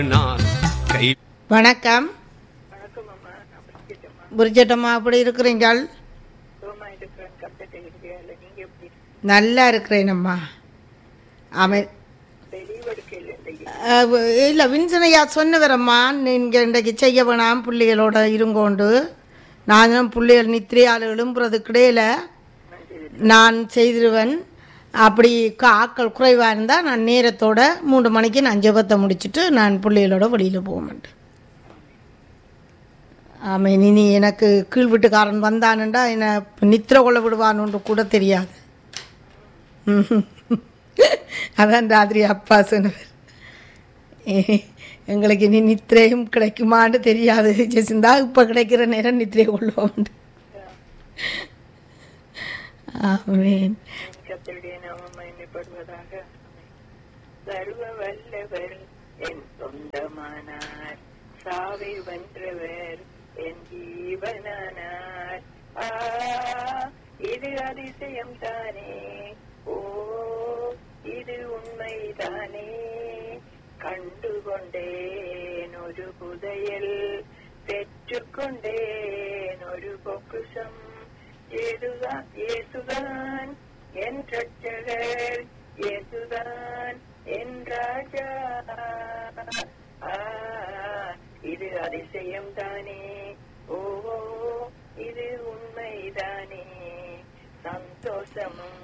நான் கை வணக்கம் வணக்கம் அம்மா நான் பிரிச்சிட்டம்மா புரிஜட்டம்மா அப்படி இருக்கிறீங்கள் சுகமா இருக்கிறேன் கத்துட்டு இருக்கிறீங்களா நீங்க எப்படி நல்லா இருக்கிறேன் அம்மா அமை வெளிவடுக்கையில் இந்த இல்லை வின்சனையா சொன்னவரம்மா நீங்கள் இன்றைக்கு செய்ய வேணாம் பிள்ளைகளோட இருங்கோண்டு நானும் பிள்ளைகள் நித்திரையால் எழும்புறதுக்கு இடையில நான் செய்திருவேன் அப்படி கா- ஆட்கள் குறைவாக இருந்தால் நான் நேரத்தோட மூன்று மணிக்கு நான் ஜெபத்தை முடிச்சுட்டு நான் பிள்ளைகளோட வெளியில் போக மாட்டேன் ஆமாம் இனி எனக்கு கீழ் வீட்டுக்காரன் வந்தானுண்டா என்னை நித்திர கொள்ள விடுவானுன்னு கூட தெரியாது ம்ஹும். அதான் ராத்திரி அப்பா சொன்னவர் எ- எங்களுக்கு இனி நித்திரையும் கிடைக்குமான்னு தெரியாது ஜெசிந்தா இப்போ கிடைக்கிற நேரம் நித்திரை கொள்வோம் ஆமேன் கத்தருடைய நாமம் மகிமைப்படுவதாக சர்வ வல்லவர் என் சொந்தமானார் சாவை வென்றவர் என் ஜீவனானார் ஆ இது அதிசயம் தானே ஓ இது உண்மைதானே கண்டுகொண்டேன் ஒரு புதையல் பெற்றுக்கொண்டேன் ஒரு பொக்குசம் ஏதுதான் ஏசுதான் என் ரட்சகர் ஏசுதான் என் ராஜா ஆ, இது அதிசயம் தானே ஓ இது உண்மைதானே சந்தோஷமும்